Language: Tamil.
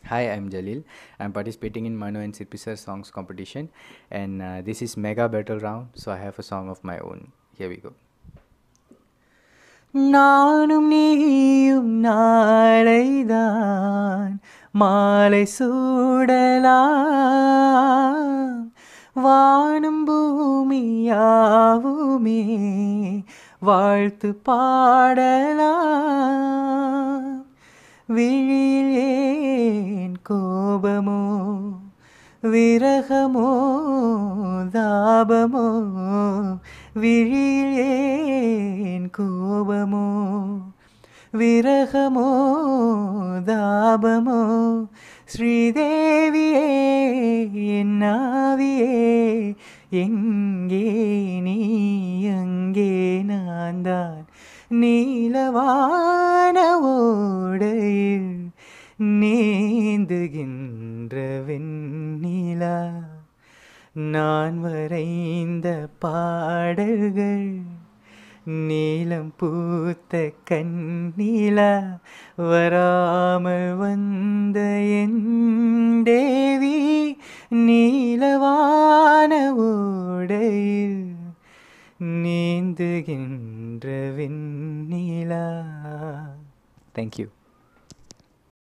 Hi, I'm Jalil. I'm participating in Manu and Sirpi Sir songs competition, and uh, this is mega battle round. So I have a song of my own. Here we go. நானும் நீயும் நாளைதான் மாலை சூடலாம் வானும் பூமியாவுமே வாழ்த்து பாடலாம் விழியில் ஏன் கோபமோ விரகமோ தாபமோ விழியில் ஏன் கோபமோ விரகமோ தாபமோ ஸ்ரீதேவியே என் ஆவியே எங்கே நீ அங்கே நான் தான் நீலவான ஓடையில் நீந்துகின்ற வெண்ணிலா நான் வரைந்த பாடல்கள் நீலம் பூத்த கண்ணிலா வராமல் வந்த என் தேவி நீலவான ஓடையில் நீந்துகின்ற வெண்ணிலா தேங்க்யூ